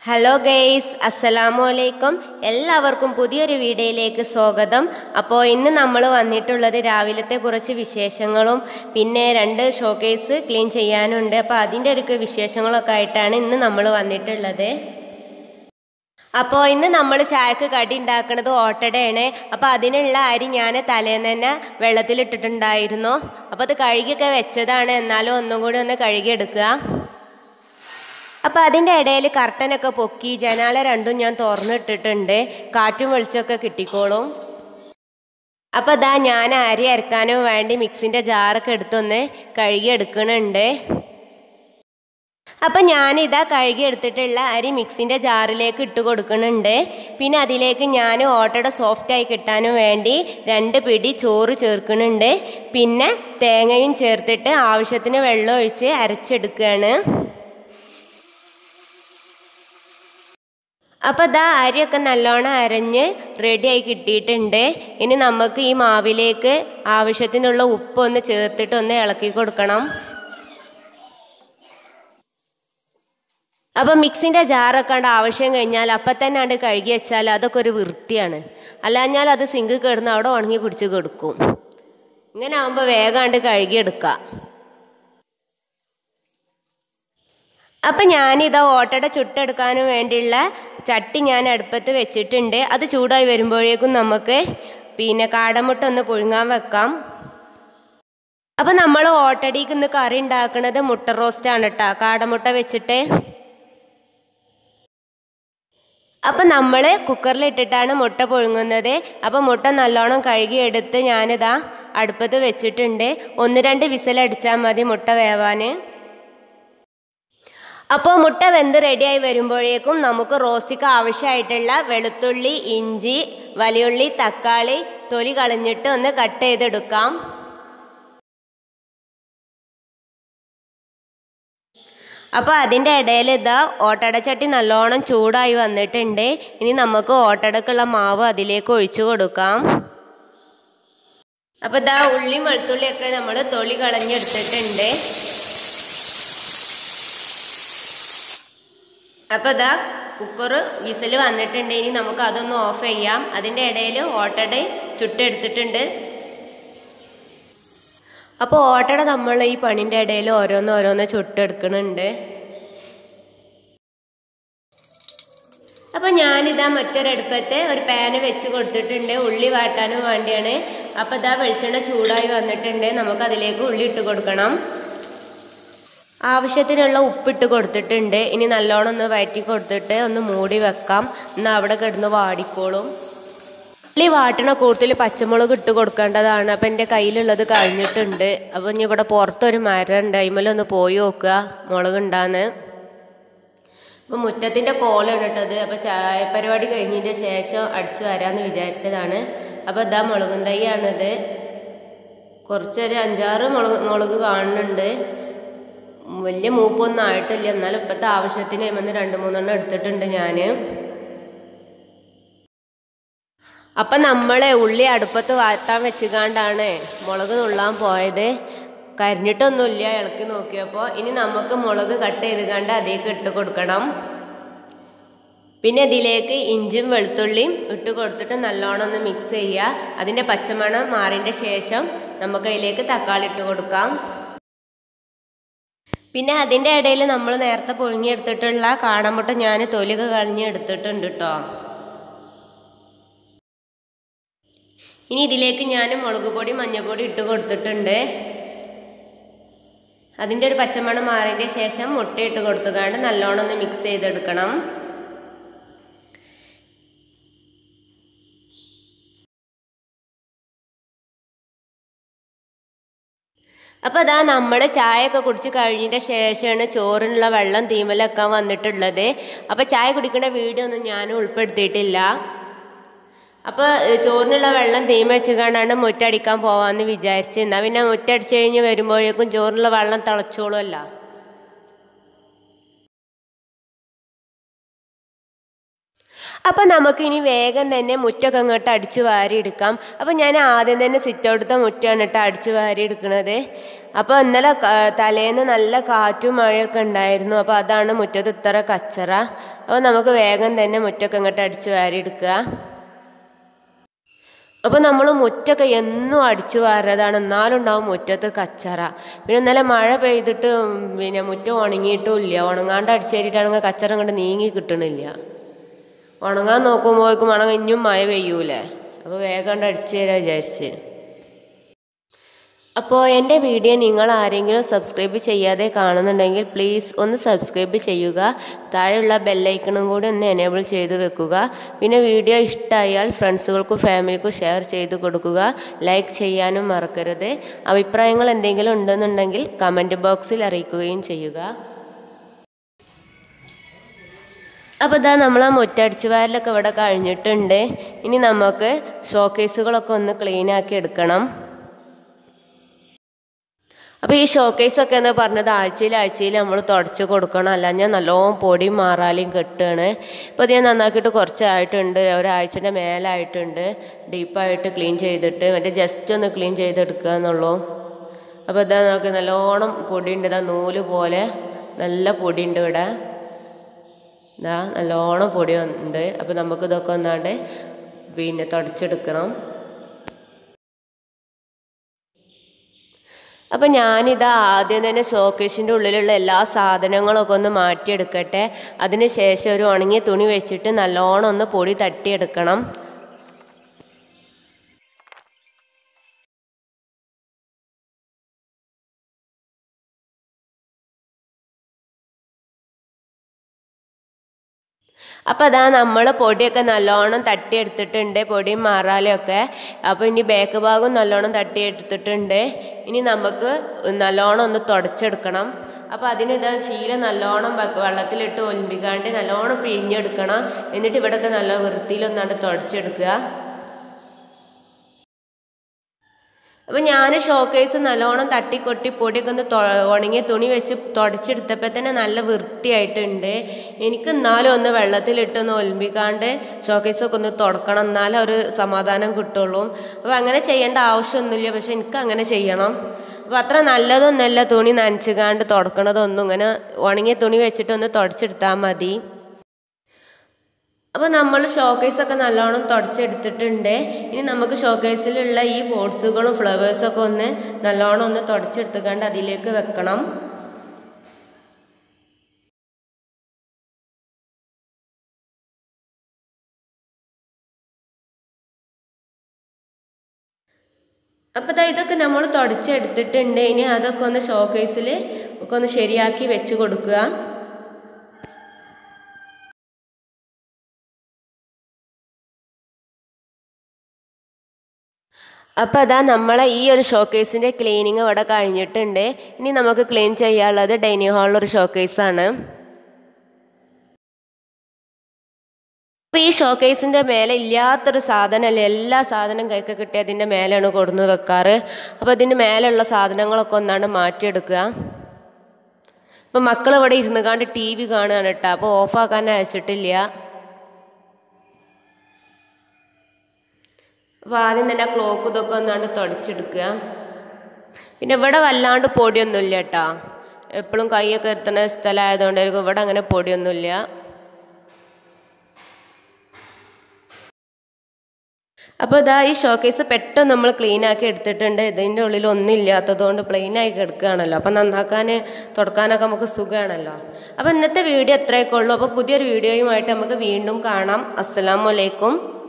hello guys അസ്സലാമു അലൈക്കും എല്ലാവർക്കും പുതിയൊരു വീഡിയോയിലേക്ക് സ്വാഗതം അപ്പോൾ ഇന്ന് നമ്മൾ വന്നിട്ടുള്ളത് രാവിലത്തെ കുറച്ച് വിശേഷങ്ങളും പിന്നെ രണ്ട് ഷോക്കേസ് ക്ലീൻ ചെയ്യാനുണ്ട് അപ്പോൾ അതിൻ്റെ ഒരു വിശേഷങ്ങളൊക്കെ ആയിട്ടാണ് ഇന്ന് നമ്മൾ വന്നിട്ടുള്ളത് അപ്പോൾ ഇന്ന് നമ്മൾ ചായക്ക് കടി ഉണ്ടാക്കുന്നത് ഓട്ടടയാണ് അപ്പോൾ അതിനുള്ള അരി ഞാൻ തലേന്ന് തന്നെ വെള്ളത്തിലിട്ടിട്ടുണ്ടായിരുന്നു അപ്പോൾ അത് കഴുകിയൊക്കെ വെച്ചതാണ് എന്നാലും ഒന്നും കൂടി ഒന്ന് കഴുകിയെടുക്കുക അപ്പോൾ അതിൻ്റെ ഇടയിൽ കർട്ടനൊക്കെ പൊക്കി ജനാല രണ്ടും ഞാൻ തുറന്നിട്ടിട്ടുണ്ട് കാറ്റും വെളിച്ചമൊക്കെ കിട്ടിക്കോളും അപ്പോൾ ഇതാ ഞാൻ അരി അരക്കാനും വേണ്ടി മിക്സിൻ്റെ ജാറൊക്കെ എടുത്തൊന്ന് കഴുകി എടുക്കണുണ്ട് അപ്പം ഞാനിതാ കഴുകി എടുത്തിട്ടുള്ള അരി മിക്സിൻ്റെ ജാറിലേക്ക് ഇട്ട് കൊടുക്കുന്നുണ്ട് പിന്നെ അതിലേക്ക് ഞാൻ ഓട്ടട സോഫ്റ്റായി കിട്ടാനും വേണ്ടി രണ്ട് പിടി ചോറ് ചേർക്കുന്നുണ്ട് പിന്നെ തേങ്ങയും ചേർത്തിട്ട് ആവശ്യത്തിന് വെള്ളം ഒഴിച്ച് അരച്ചെടുക്കുകയാണ് അപ്പോൾ ഇതാ അരിയൊക്കെ നല്ലോണം അരഞ്ഞ് റെഡിയായി കിട്ടിയിട്ടുണ്ട് ഇനി നമുക്ക് ഈ മാവിലേക്ക് ആവശ്യത്തിനുള്ള ഉപ്പ് ഒന്ന് ചേർത്തിട്ട് ഒന്ന് ഇളക്കി കൊടുക്കണം അപ്പോൾ മിക്സിൻ്റെ ജാറൊക്കെ ഉണ്ട് ആവശ്യം കഴിഞ്ഞാൽ അപ്പം തന്നെ ഉണ്ട് കഴുകി വെച്ചാൽ അതൊക്കെ ഒരു വൃത്തിയാണ് അല്ലാഞ്ഞാൽ അത് സിങ്ക് കിടന്ന് അവിടെ ഉണങ്ങി പിടിച്ച് കൊടുക്കും ഇങ്ങനെ ആകുമ്പോൾ വേഗാണ്ട് കഴുകിയെടുക്കുക അപ്പം ഞാനിതാ ഓട്ടട ചുട്ടെടുക്കാനും വേണ്ടിയുള്ള ചട്ടി ഞാൻ അടുപ്പത്ത് വെച്ചിട്ടുണ്ട് അത് ചൂടായി വരുമ്പോഴേക്കും നമുക്ക് പിന്നെ കാടമുട്ട ഒന്ന് പുഴുങ്ങാൻ വെക്കാം അപ്പം നമ്മൾ ഓട്ടടിക്ക് ഇന്ന് കറി ഉണ്ടാക്കുന്നത് മുട്ട റോസ്റ്റാണ് കേട്ടോ കാടമുട്ട വെച്ചിട്ട് അപ്പം നമ്മൾ കുക്കറിലിട്ടിട്ടാണ് മുട്ട പുഴുങ്ങുന്നത് അപ്പം മുട്ട നല്ലോണം കഴുകിയെടുത്ത് ഞാനിതാ അടുപ്പത്ത് വെച്ചിട്ടുണ്ട് ഒന്ന് രണ്ട് വിസലടിച്ചാൽ മതി മുട്ട വേവാൻ അപ്പോൾ മുട്ട വെന്ത് റെഡിയായി വരുമ്പോഴേക്കും നമുക്ക് റോസ്റ്റിക്ക് ആവശ്യമായിട്ടുള്ള വെളുത്തുള്ളി ഇഞ്ചി വലിയുള്ളി തക്കാളി തൊലി കളഞ്ഞിട്ട് ഒന്ന് കട്ട് ചെയ്തെടുക്കാം അപ്പോൾ അതിൻ്റെ ഇടയിൽ ഇതാ ഓട്ടടച്ചട്ടി നല്ലോണം ചൂടായി വന്നിട്ടുണ്ട് ഇനി നമുക്ക് ഓട്ടടക്കുള്ള മാവ് അതിലേക്ക് ഒഴിച്ചു കൊടുക്കാം അപ്പോൾ ഇതാ ഉള്ളിയും വെളുത്തുള്ളിയൊക്കെ നമ്മൾ തൊലി കളഞ്ഞെടുത്തിട്ടുണ്ട് അപ്പോൾ ഇതാ കുക്കർ വിസിൽ വന്നിട്ടുണ്ട് ഇനി നമുക്ക് അതൊന്ന് ഓഫ് ചെയ്യാം അതിൻ്റെ ഇടയിൽ ഓട്ടട ചുട്ടെടുത്തിട്ടുണ്ട് അപ്പോൾ ഓട്ടട നമ്മൾ ഈ പണിൻ്റെ ഇടയിൽ ഓരോന്ന് ഓരോന്ന് ചുട്ടെടുക്കുന്നുണ്ട് അപ്പോൾ ഞാനിതാ മറ്റൊരടുപ്പത്ത് ഒരു പാന് വെച്ച് കൊടുത്തിട്ടുണ്ട് ഉള്ളി വാട്ടാനും വേണ്ടിയാണ് അപ്പോൾ ഇതാ വെളിച്ചെണ്ണ ചൂടായി വന്നിട്ടുണ്ട് നമുക്ക് അതിലേക്ക് ഉള്ളി ഇട്ട് കൊടുക്കണം ആവശ്യത്തിനുള്ള ഉപ്പിട്ട് കൊടുത്തിട്ടുണ്ട് ഇനി നല്ലോണം ഒന്ന് വയറ്റി കൊടുത്തിട്ട് ഒന്ന് മൂടി വെക്കാം എന്നാൽ അവിടെ കിടന്ന് വാടിക്കോളും ഉള്ളി വാട്ടണ കൂടുതൽ പച്ചമുളക് ഇട്ട് കൊടുക്കേണ്ടതാണ് അപ്പം എൻ്റെ കയ്യിലുള്ളത് കഴിഞ്ഞിട്ടുണ്ട് അപ്പം ഇനി ഇവിടെ പുറത്തൊരു മരം ഉണ്ട് അതിമേലൊന്ന് പോയി നോക്കുക മുളക് ഉണ്ടാന്ന് അപ്പം മുറ്റത്തിൻ്റെ കോലാണ് ഇട്ടത് അപ്പോൾ ചായ പരിപാടി കഴിഞ്ഞതിൻ്റെ ശേഷം അടിച്ചു വരാമെന്ന് വിചാരിച്ചതാണ് അപ്പോൾ ഇതാ മുളകും തൈയാണിത് കുറച്ചൊരു അഞ്ചാറ് മുളക് മുളക് കാണുന്നുണ്ട് വലിയ മൂപ്പൊന്നും ആയിട്ടില്ല എന്നാലും ഇപ്പോഴത്തെ ആവശ്യത്തിന് വന്ന് രണ്ട് മൂന്നെണ്ണം എടുത്തിട്ടുണ്ട് ഞാൻ അപ്പം നമ്മളെ ഉള്ളി അടുപ്പത്ത് വാത്താൻ വെച്ചുകാണ്ടാണ് മുളക് നുള്ളാൻ പോയത് കരിഞ്ഞിട്ടൊന്നുമില്ല ഇളക്കി നോക്കിയപ്പോൾ ഇനി നമുക്ക് മുളക് കട്ട് ചെയ്തുകാണ്ട് അതിലേക്ക് ഇട്ട് കൊടുക്കണം പിന്നെ ഇതിലേക്ക് ഇഞ്ചും വെളുത്തുള്ളിയും ഇട്ട് കൊടുത്തിട്ട് നല്ലോണം ഒന്ന് മിക്സ് ചെയ്യുക അതിൻ്റെ പച്ചമണം മാറിൻ്റെ ശേഷം നമുക്ക് അതിലേക്ക് തക്കാളി ഇട്ട് കൊടുക്കാം പിന്നെ അതിൻ്റെ ഇടയിൽ നമ്മൾ നേരത്തെ പുഴുങ്ങിയെടുത്തിട്ടുള്ള കാടമുട്ട ഞാൻ തൊലിക കളഞ്ഞ് എടുത്തിട്ടുണ്ട് കേട്ടോ ഇനി ഇതിലേക്ക് ഞാൻ മുളക് പൊടി മഞ്ഞൾപ്പൊടി ഇട്ട് കൊടുത്തിട്ടുണ്ട് അതിൻ്റെ ഒരു പച്ചമണം മാറിയതിൻ്റെ ശേഷം മുട്ട ഇട്ട് കൊടുത്തുകൊണ്ട് നല്ലോണം ഒന്ന് മിക്സ് ചെയ്തെടുക്കണം അപ്പോൾ അതാ നമ്മൾ ചായയൊക്കെ കുടിച്ച് കഴിഞ്ഞതിൻ്റെ ശേഷമാണ് ചോറിനുള്ള വെള്ളം തീമലൊക്കെ വന്നിട്ടുള്ളത് അപ്പോൾ ചായ കുടിക്കുന്ന വീഡിയോ ഒന്നും ഞാൻ ഉൾപ്പെടുത്തിയിട്ടില്ല അപ്പോൾ ചോറിനുള്ള വെള്ളം തീമ വെച്ചുകൊണ്ടാണ് മുറ്റടിക്കാൻ പോവാമെന്ന് വിചാരിച്ച് എന്നാൽ പിന്നെ മുറ്റടിച്ച് കഴിഞ്ഞ് വരുമ്പോഴേക്കും ചോറിനുള്ള വെള്ളം തിളച്ചോളുമല്ല അപ്പം നമുക്കിനി വേഗം തന്നെ മുറ്റൊക്കെ അങ്ങോട്ട് അടിച്ചു വാരി എടുക്കാം അപ്പം ഞാൻ ആദ്യം തന്നെ സിറ്റ് ഔട്ടത്തെ മുറ്റാണ് കേട്ടോ അടിച്ചു വാരി എടുക്കുന്നത് അപ്പോൾ ഇന്നലെ ക- തലേന്ന് നല്ല കാറ്റും മഴയൊക്കെ ഉണ്ടായിരുന്നു അപ്പോൾ അതാണ് മുറ്റത്ത് ഇത്ര കച്ചറ അപ്പോൾ നമുക്ക് വേഗം തന്നെ മുറ്റൊക്കെ അങ്ങോട്ട് അടിച്ചു വാരി എടുക്കുക അപ്പോൾ നമ്മൾ മുറ്റൊക്കെ എന്നും അടിച്ചു വാരതാണ് എന്നാലും ഉണ്ടാവും മുറ്റത്ത് കച്ചറ പിന്നെ ഇന്നലെ മഴ പെയ്തിട്ട് പിന്നെ മുറ്റം ഉണങ്ങിയിട്ടും ഇല്ല ഉണങ്ങാണ്ട് അടിച്ചു കയറിയിട്ടാണെങ്കിൽ കച്ചറ അങ്ങോട്ട് നീങ്ങി കിട്ടണില്ല ഉണങ്ങാൻ നോക്കുമ്പോഴേക്കും ഉണങ്ങ ഇനിയും മഴ പെയ്യൂലേ അപ്പോൾ വേഗം കൊണ്ട് അടിച്ചു തരാം വിചാരിച്ച് അപ്പോൾ എൻ്റെ വീഡിയോ നിങ്ങൾ ആരെങ്കിലും സബ്സ്ക്രൈബ് ചെയ്യാതെ കാണുന്നുണ്ടെങ്കിൽ പ്ലീസ് ഒന്ന് സബ്സ്ക്രൈബ് ചെയ്യുക താഴെയുള്ള ബെല്ലൈക്കണും കൂടി ഒന്ന് എനേബിൾ ചെയ്ത് വെക്കുക പിന്നെ വീഡിയോ ഇഷ്ടമായാൽ ഫ്രണ്ട്സുകൾക്കും ഫാമിലിക്കും ഷെയർ ചെയ്ത് കൊടുക്കുക ലൈക്ക് ചെയ്യാനും മറക്കരുത് അഭിപ്രായങ്ങൾ എന്തെങ്കിലും ഉണ്ടെന്നുണ്ടെങ്കിൽ കമൻറ്റ് ബോക്സിൽ അറിയിക്കുകയും ചെയ്യുക അപ്പോൾ ഇതാ നമ്മൾ ആ മുറ്റടിച്ച് വാരലൊക്കെ ഇവിടെ കഴിഞ്ഞിട്ടുണ്ട് ഇനി നമുക്ക് ഷോക്കേസുകളൊക്കെ ഒന്ന് ക്ലീൻ ആക്കി എടുക്കണം അപ്പോൾ ഈ ഷോക്കേസൊക്കെ എന്ന് പറഞ്ഞത് ആഴ്ചയിൽ ആഴ്ചയിൽ നമ്മൾ തുടച്ച് കൊടുക്കണം അല്ല ഞാൻ നല്ലോണം പൊടിയും മാറാലും കെട്ടുകയാണ് ഇപ്പോൾ ഇത് ഞാൻ നന്നാക്കിയിട്ട് കുറച്ചായിട്ടുണ്ട് ഒരാഴ്ചൻ്റെ മേലായിട്ടുണ്ട് ഡീപ്പായിട്ട് ക്ലീൻ ചെയ്തിട്ട് മറ്റേ ജസ്റ്റ് ഒന്ന് ക്ലീൻ ചെയ്തെടുക്കുക എന്നുള്ളൂ അപ്പോൾ ഇതാ നമുക്ക് നല്ലോണം പൊടിയുണ്ട് ഇതാ നൂല് പോലെ നല്ല പൊടിയുണ്ട് ഇവിടെ ഇതാ നല്ലോണം പൊടി ഉണ്ട് അപ്പോൾ നമുക്ക് ഇതൊക്കെ ഒന്നാണ്ട് പിന്നെ തുടച്ചെടുക്കണം അപ്പം ഞാനിത് ആദ്യം തന്നെ ഷോക്കേസിൻ്റെ ഉള്ളിലുള്ള എല്ലാ സാധനങ്ങളൊക്കെ ഒന്ന് മാറ്റിയെടുക്കട്ടെ അതിന് ശേഷം ഒരു ഉണങ്ങിയ തുണി വെച്ചിട്ട് നല്ലോണം ഒന്ന് പൊടി തട്ടിയെടുക്കണം അപ്പോൾ അതാ നമ്മൾ പൊടിയൊക്കെ നല്ലോണം തട്ടിയെടുത്തിട്ടുണ്ട് പൊടിയും മാറാലൊക്കെ അപ്പോൾ ഇനി ബാക്ക് ഭാഗം നല്ലോണം തട്ടിയെടുത്തിട്ടുണ്ട് ഇനി നമുക്ക് നല്ലോണം ഒന്ന് തുടച്ചെടുക്കണം അപ്പോൾ അതിന് ഇതാ ശീല നല്ലോണം വെ- വെള്ളത്തിലിട്ട് ഒലിമ്പിക്കാണ്ട് നല്ലോണം പിഴിഞ്ഞെടുക്കണം എന്നിട്ട് ഇവിടെയൊക്കെ നല്ല വൃത്തിയിലൊന്നാണ്ട് തുടച്ചെടുക്കുക അപ്പോൾ ഞാൻ ഷോക്കേസ് നല്ലോണം തട്ടിക്കൊട്ടി പൊടിയൊക്കെ ഒന്ന് തൊ- ഉണങ്ങിയ തുണി വെച്ച് തുടച്ചെടുത്തപ്പോൾ തന്നെ നല്ല വൃത്തിയായിട്ടുണ്ട് എനിക്ക് എന്നാലും ഒന്ന് വെള്ളത്തിലിട്ടൊന്ന് ഒലിമ്പിക്കാണ്ട് ഷോക്കേസൊക്കെ ഒന്ന് തുടക്കണം എന്നാലേ ഒരു സമാധാനം കിട്ടുള്ളൂ അപ്പോൾ അങ്ങനെ ചെയ്യേണ്ട ആവശ്യമൊന്നുമില്ല പക്ഷെ എനിക്ക് അങ്ങനെ ചെയ്യണം അപ്പോൾ അത്ര നല്ലതൊന്നുമല്ല തുണി നനച്ചുകാണ്ട് തുടക്കണതൊന്നും ഇങ്ങനെ ഉണങ്ങിയ തുണി വെച്ചിട്ടൊന്ന് തുടച്ചെടുത്താൽ മതി അപ്പോൾ നമ്മൾ ഷോക്കേസൊക്കെ നല്ലോണം തുടച്ചെടുത്തിട്ടുണ്ട് ഇനി നമുക്ക് ഷോക്കേസിലുള്ള ഈ ബോട്ട്സുകളും ഫ്ലവേഴ്സൊക്കെ ഒന്ന് നല്ലോണം ഒന്ന് തുടച്ചെടുത്തുകൊണ്ട് അതിലേക്ക് വെക്കണം അപ്പോൾ ദാ ഇതൊക്കെ നമ്മൾ തുടച്ചെടുത്തിട്ടുണ്ട് ഇനി അതൊക്കെ ഒന്ന് ഷോക്കേസിൽ ഒക്കെ ഒന്ന് ശരിയാക്കി വെച്ച് കൊടുക്കുക അപ്പോൾ അതാ നമ്മളെ ഈ ഒരു ഷോക്കേസിൻ്റെ ക്ലീനിങ് ഇവിടെ കഴിഞ്ഞിട്ടുണ്ട് ഇനി നമുക്ക് ക്ലീൻ ചെയ്യാനുള്ളത് ഡൈനിങ് ഹാളിലൊരു ഷോക്കേസാണ് അപ്പോൾ ഈ ഷോക്കേസിൻ്റെ മേലെ ഇല്ലാത്തൊരു സാധനമല്ല എല്ലാ സാധനം കൈക്ക് കിട്ടി അതിൻ്റെ മേലെയാണ് കൊടുന്ന് വെക്കാറ് അപ്പോൾ അതിൻ്റെ മേലെയുള്ള സാധനങ്ങളൊക്കെ ഒന്നാണ് മാറ്റിയെടുക്കുക അപ്പോൾ മക്കൾ ഇവിടെ ഇരുന്ന് കാണ്ട് ടി വി കാണുകയാണ് കേട്ടോ അപ്പോൾ ഓഫാക്കാൻ അയച്ചിട്ടില്ല അപ്പോൾ ആദ്യം തന്നെ ആ ക്ലോക്ക് ഇതൊക്കെ ഒന്നാണ്ട് തുടച്ചെടുക്കുക പിന്നെ ഇവിടെ വല്ലാണ്ട് പൊടിയൊന്നുമില്ല കേട്ടോ എപ്പോഴും കൈയൊക്കെ എത്തുന്ന സ്ഥലമായതുകൊണ്ടായിരിക്കും ഇവിടെ അങ്ങനെ പൊടിയൊന്നുമില്ല അപ്പോൾ ഇതാ ഈ ഷോക്കേസ് പെട്ടെന്ന് നമ്മൾ ക്ലീൻ ആക്കി എടുത്തിട്ടുണ്ട് ഇതിൻ്റെ ഉള്ളിൽ ഒന്നും ഇല്ലാത്തതുകൊണ്ട് പ്ലെയിൻ ആയി കിടക്കുകയാണല്ലോ അപ്പോൾ നന്നാക്കാൻ തുടക്കാനൊക്കെ നമുക്ക് സുഖമാണല്ലോ അപ്പോൾ ഇന്നത്തെ വീഡിയോ എത്രയൊക്കെ ഉള്ളൂ അപ്പോൾ പുതിയൊരു വീഡിയോയുമായിട്ട് നമുക്ക് വീണ്ടും കാണാം അസ്സലാമലൈക്കും